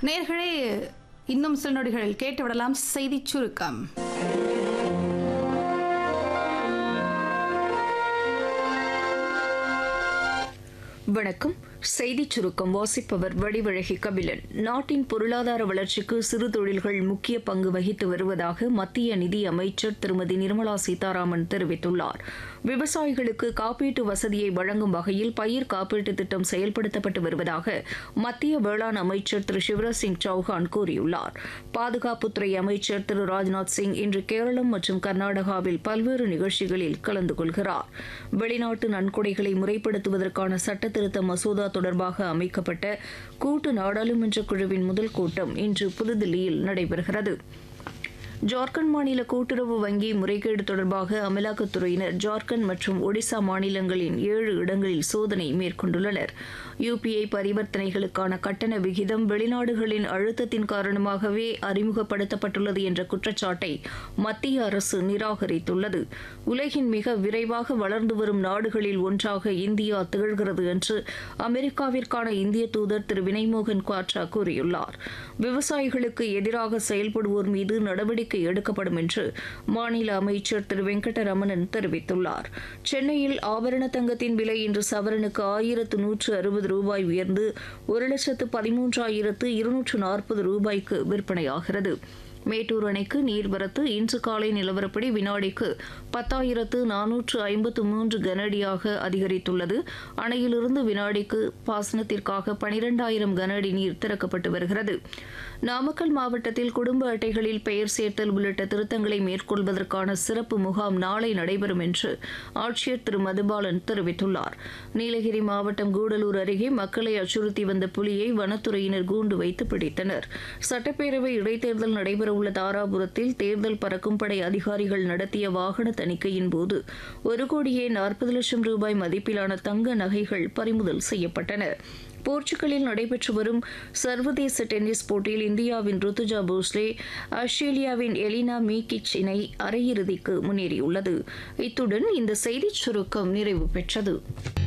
நேர்களே இன்னும் சில நொடிகளில் கேட்டுவிடலாம் செய்தி சுருக்கம் வணக்கம் செய்திச் சுருக்கம் வாசிப்பவர் வடிவழகி கபிலன் நாட்டின் பொருளாதார வளர்ச்சிக்கு சிறு தொழில்கள் முக்கிய பங்கு வகித்து வருவதாக மத்திய நிதி அமைச்சர் திருமதி நிர்மலா சீதாராமன் தெரிவித்துள்ளார் விவசாயிகளுக்கு காப்பீட்டு வசதியை வழங்கும் வகையில் பயிர் காப்பீட்டு திட்டம் செயல்படுத்தப்பட்டு வருவதாக மத்திய வேளாண் அமைச்சர் திரு சிவராஜ் சிங் சௌஹான் கூறியுள்ளார் பாதுகாப்புத்துறை அமைச்சர் திரு ராஜ்நாத் சிங் இன்று கேரளம் மற்றும் கர்நாடகாவில் பல்வேறு நிகழ்ச்சிகளில் கலந்து கொள்கிறார் வெளிநாட்டு நன்கொடைகளை முறைப்படுத்துவதற்கான சட்ட திருத்த மசோதா தொடர்பாக அமைக்கப்பட்ட கூட்டு நாடாளுமன்ற குழுவின் முதல் கூட்டம் இன்று புதுதில்லியில் நடைபெறுகிறது ஜார்க்கண்ட் மாநில கூட்டுறவு வங்கி முறைகேடு தொடர்பாக அமலாக்கத்துறையினர் ஜார்க்கண்ட் மற்றும் ஒடிசா மாநிலங்களின் ஏழு இடங்களில் சோதனை மேற்கொண்டுள்ளனர் யுபிஐ பரிவர்த்தனைகளுக்கான கட்டண விகிதம் வெளிநாடுகளின் அழுத்தத்தின் காரணமாகவே அறிமுகப்படுத்தப்பட்டுள்ளது என்ற குற்றச்சாட்டை மத்திய அரசு நிராகரித்துள்ளது உலகின் மிக விரைவாக வளர்ந்து வரும் நாடுகளில் ஒன்றாக இந்தியா திகழ்கிறது என்று அமெரிக்காவிற்கான இந்திய தூதர் திரு வினய்மோகன் குவாட்ரா கூறியுள்ளார் விவசாயிகளுக்கு எதிராக செயல்படுவோர் மீது நடவடிக்கை எடுக்கப்படும் என்று மாநில அமைச்சர் திரு வெங்கடரமணன் தெரிவித்துள்ளார் சென்னையில் ஆபரண தங்கத்தின் விலை இன்று சவரனுக்கு ஆயிரத்து நூற்று அறுபது ரூபாய் உயர்ந்து ஒரு லட்சத்து பதிமூன்றாயிரத்து இருநூற்று நாற்பது ரூபாய்க்கு விற்பனையாகிறது மேட்டூர் அணைக்கு நீர்வரத்து இன்று காலை நிலவரப்படி வினாடிக்கு பத்தாயிரத்து நானூற்று ஐம்பத்து மூன்று கனஅடியாக அதிகரித்துள்ளது அணையிலிருந்து வினாடிக்கு பாசனத்திற்காக பனிரெண்டாயிரம் கன அடி நீர் திறக்கப்பட்டு வருகிறது நாமக்கல் மாவட்டத்தில் குடும்ப அட்டைகளில் பெயர் சேர்த்தல் உள்ளிட்ட திருத்தங்களை மேற்கொள்வதற்கான சிறப்பு முகாம் நாளை நடைபெறும் என்று ஆட்சியர் திரு மதுபாலன் தெரிவித்துள்ளார் நீலகிரி மாவட்டம் கூடலூர் அருகே மக்களை அச்சுறுத்தி வந்த புலியை வனத்துறையினர் கூண்டு வைத்து பிடித்தனர் சட்டப்பேரவை இடைத்தேர்தல் நடைபெறவுள்ள தாராபுரத்தில் தேர்தல் பறக்கும் படை அதிகாரிகள் நடத்திய வாகன தணிக்கையின் போது ஒரு கோடியே நாற்பது லட்சம் ரூபாய் மதிப்பிலான தங்க நகைகள் பறிமுதல் செய்யப்பட்டன போர்ச்சுகலில் நடைபெற்று வரும் சர்வதேச டென்னிஸ் போட்டியில் இந்தியாவின் ருத்துஜா போஸ்லே ஆஸ்திரேலியாவின் எலினா மீகிச் இணை அரையிறுதிக்கு முன்னேறியுள்ளது இத்துடன் இந்த செய்திச் சுருக்கம் நிறைவு பெற்றது